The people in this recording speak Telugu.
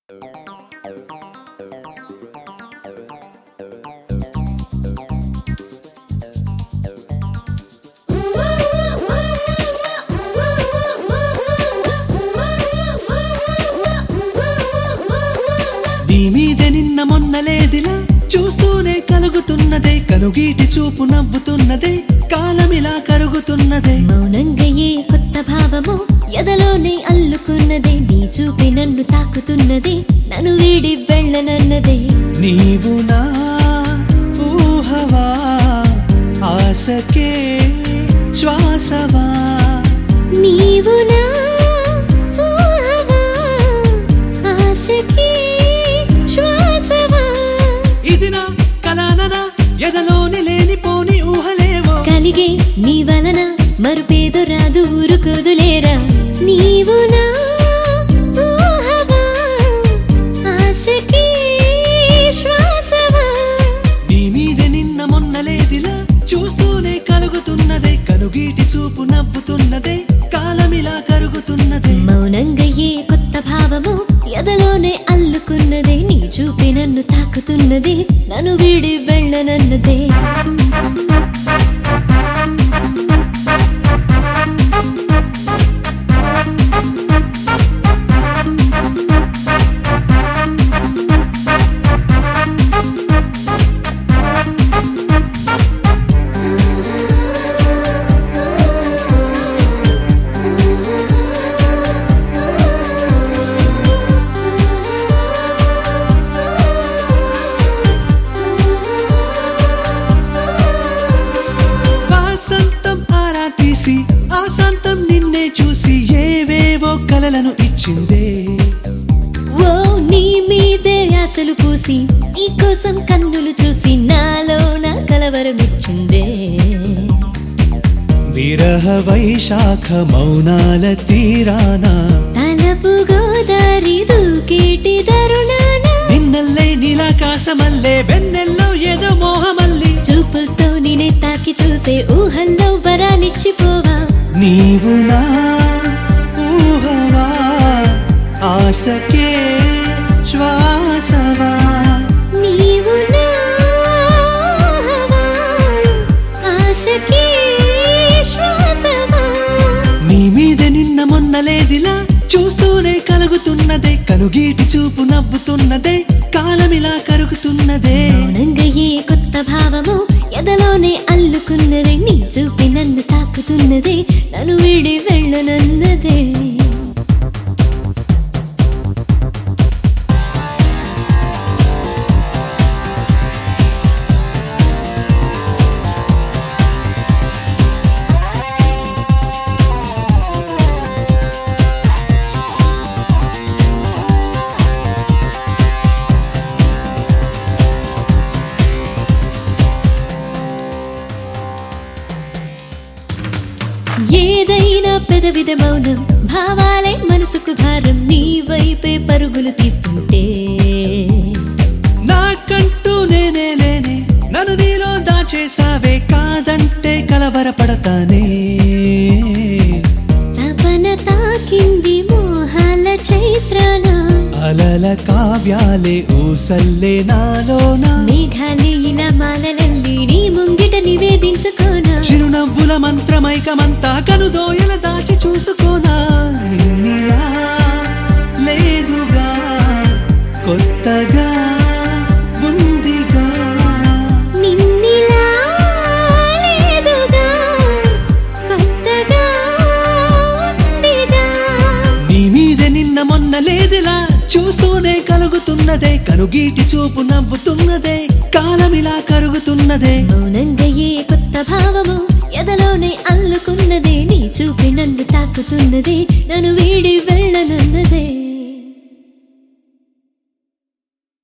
నీ మీదే నిన్న మొన్నలేదిలా చూస్తూనే కలుగుతున్నదే కనుగీటి చూపు నవ్వుతున్నదే కాలమిలా కరుగుతున్నదే మౌనంగా ఏ కొత్త భావము ఎదలోనే అల్లుకున్నదే నీ చూపి నన్ను తాకుతున్నదే నన్ను వీడి వెళ్ళనన్నదే నీవు నా ఊహవా ఆశకే శ్వాసవా నీవు నా ఊహవా, ఆశకి శ్వాసవా ఇది నా కలాననా ఎదలోని లేనిపోని ఊహలేవో కలిగే నీ వలన మరుపేదు రాదు ఊరుకోదులేరా నీవు నా ఊహవా, ఆశకి శ్వాసవా నీ మీదే నిన్న మొన్నలేదిలా చూస్తూనే కలుగుతున్నదే కనుగీటి చూపు నవ్వుతున్నదే కాలమిలా కరుగుతున్నదే మౌనంగా ఏ కొత్త భావము ఎదలోనే అల్లుకున్నదే నీ చూపి నన్ను తాకుతున్నదే నన్ను వీడి వెళ్ళనన్నదే వాసంతం ఆరా తీసి ఆశాంతం నిన్నే చూసి ఏవేవో కలలను ఇచ్చిందే ఓ నీ మీదే ఆశలు పూసి నీ కోసం కన్నులు చూసి నాలో నా కలవరమిచ్చిందే విరహ వైశాఖ మౌనాల తీరానా తలపు గోదారి దూకేటి దరుణాన నిన్నల్లే నీలాకాశమల్లే వెన్నెల్లో ఏదో మోహమల్లి చూపులతో నేనే తాకి చూసే ఊహల్లో వరాలిచ్చిపోవా నీవు నా ఊహవా ఆశకే శ్వాసవా నీవు నా ఊహవా, ఆశకి శ్వాసవా నీ మీద నిన్న మొన్నలేదిలా చూస్తూనే కలుగుతున్నదే కనుగీటి చూపు నవ్వుతున్నదే కాలమిలా కరుగుతున్నదే మౌనంగా ఏ కొత్త భావము ఎదలోనే అల్లుకున్నదే నీ చూపి నన్ను తాకుతున్నదే నన్ను వీడి వెళ్ళనన్నదే ఏదైనా పెదవిద మౌనం భావాలే మనసుకు భారం నీ వైపే పరుగులు తీసుకుంటే నాకంటూ నేనే లేనే నన్ను నీలో దాచేసావే కాదంటే కలవరపడతానే తపన తాకింది మోహాల చైత్రాన అలల కావ్యాలే ఊసల్లే నాలోనా మేఘాలే ఇలా మాలలల్లి నీ ముంగిట నివేదించుకోనా చిరునవ్వుల మంత్రమైకమంతా కనుదోయల దాచి చూసుకోనా నిన్నిలా లేదుగా కొత్తగా ఉందిగా నిన్నిలా లేదుగా కొత్తగా ఉందిగా నీ మీద నిన్న మొన్న లేదిలా చూస్తూనే కలుగుతున్నదే కనుగీటి చూపు నవ్వుతున్నదే కాలమిలా కరుగుతున్నదే మౌనంగా ఏ కొత్త భావము ఎదలోనే అల్లుకున్నదే నీ చూపి నన్ను తాకుతున్నదే నన్ను వీడి వెళ్ళనన్నదే